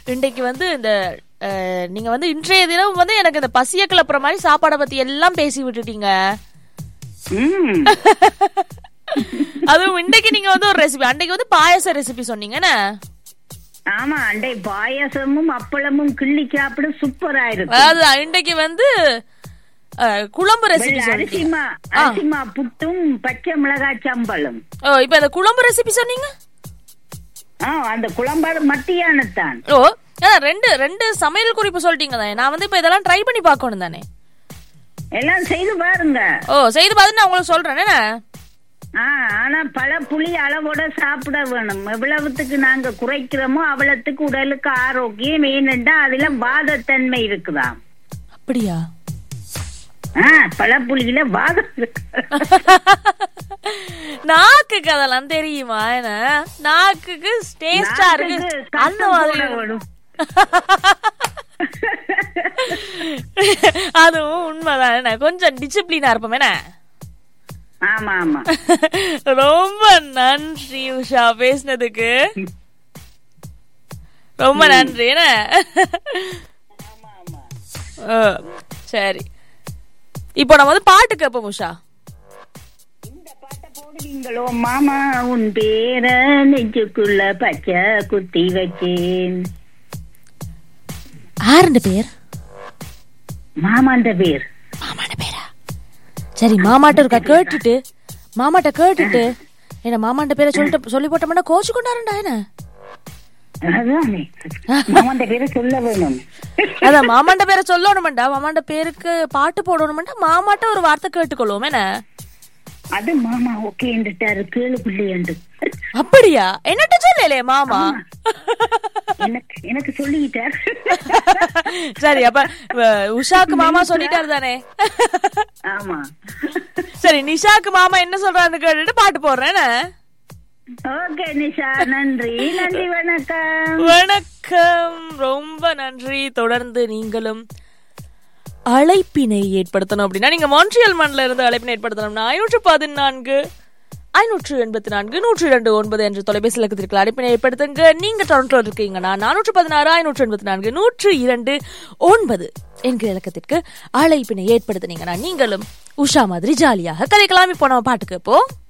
இன்றைக்கு வந்து இந்த அஹ், நீங்க வந்து இன்றைய தினம் வந்து எனக்கு இந்த பசிய கிளப்புற மாதிரி சாப்பாடை பத்தி எல்லாம் பேசி விட்டுட்டீங்க ம் அதுவும் இன்றைக்கு நீங்க வந்து ஒரு ரெசிபி அன்றைக்கு வந்து பாயாச ரெசிபி சொன்னீங்கன்னு ஆமா அண்டை பாயாசமும் அப்பளமும் கிள்ளி சாப்பிட சூப்பரா இருக்கும் அதாவது இன்றைக்கு வந்து அஹ், குழம்பு ரெசிபி வெள்ளை சொல்லிட்டீங்க அரிசிமா அரிசிமா புட்டும் பச்சை மிளகாய் சம்பளம் ஓ இப்ப இந்த குழம்பு ரெசிபி சொன்னீங்க ஆ அந்த குழம்பாடு மத்தியானத்தான் ஓ அதான் ரெண்டு ரெண்டு சமையல் குறிப்பு சொல்லிட்டீங்க தானே நான் வந்து இப்ப இதெல்லாம் ட்ரை பண்ணி பார்க்கணும் தானே எல்லாம் செய்து பாருங்க ஓ செய்து பார்த்து நான் உங்களுக்கு சொல்றேன் என்ன ஆ ஆனா பல புளி அளவோட சாப்பிட வேணும் எவ்வளவுத்துக்கு நாங்க குறைக்கிறோமோ அவ்வளவுக்கு உடலுக்கு ஆரோக்கியம் ஏனென்றா அதுல வாதத்தன்மை இருக்குதாம் அப்படியா ஆ பல புளியில வாதம் இருக்கு நாக்குக்கு அதெல்லாம் தெரியுமா என்ன நாக்குக்கு டேஸ்டா இருக்கு நாக்குக்கு அந்த கஷ்டம் மாதிரி போட வேணும். அதுவும் உண்மைதான் என்ன கொஞ்சம் டிசிப்ளினா இருப்போம் என்ன ஆமா ஆமா ரொம்ப நன்றி உஷா பேசினதுக்கு ரொம்ப நன்றி என்ன ஆ, சரி இப்போ நம்ம வந்து பாட்டு கேட்போம் உஷா இந்த பாட்டை போடுவீங்களோ மாமா உன் பேர நெஞ்சுக்குள்ள பச்சை குத்தி வச்சேன் யாருன்ற பேர் மாமாண்ட பேர் மாமாட்ட பேரா சரி மாமாட்ட இருக்கா கேட்டுட்டு மாமாட்ட கேட்டுட்டு என்ன மாமாட்ட பேரை சொல்லிட்டு சொல்லி போட்டோம்னா கோச்சு கொண்டாருண்டா என்ன அதுதானே மாமாண்ட பேரை சொல்ல வேணும் அதான் மாமாண்ட பேரை சொல்லணுமெண்டா மாமாண்ட பேருக்கு பாட்டு போடணுமெண்டா மாமாட்ட ஒரு வார்த்தை கேட்டுக்கொள்வோம் என்ன அது மாமா ஓகே என்றுட்டாரு கேளு பிள்ளையண்டு அப்படியா என்னட்ட சொல்லலே மாமா எனக்கு எனக்கு சொல்லிட்டார் சரி அப்ப அஹ், உஷாக்கு மாமா சொல்லிட்டாரு தானே ஆமா சரி நிஷாக்கு மாமா என்ன சொல்றாருன்னு கேட்டுட்டு பாட்டு போடுறேன் என்ன? ஓகே நிஷா நன்றி நன்றி வணக்கம் வணக்கம் ரொம்ப நன்றி தொடர்ந்து நீங்களும் அழைப்பினை ஏற்படுத்தணும் அப்படின்னா நீங்க மான்ட்ரியல் மண்ல இருந்து அழைப்பினை ஏற்படுத்தணும்னா ஐநூற்று பதினான்கு ஐநூற்று எண்பத்தி நான்கு நூற்று இரண்டு ஒன்பது என்ற தொலைபேசி இலக்கத்திற்கு அழைப்பினை ஏற்படுத்துங்க நீங்க டொரண்டோ இருக்கீங்கன்னா நானூற்று பதினாறு ஐநூற்று எண்பத்தி நான்கு நூற்று இரண்டு ஒன்பது என்கிற இலக்கத்திற்கு அழைப்பினை ஏற்படுத்தினீங்கன்னா நீங்களும் உஷா மாதிரி ஜாலியாக கதைக்கலாம் இப்போ நம்ம பாட்டுக்கு இப்போ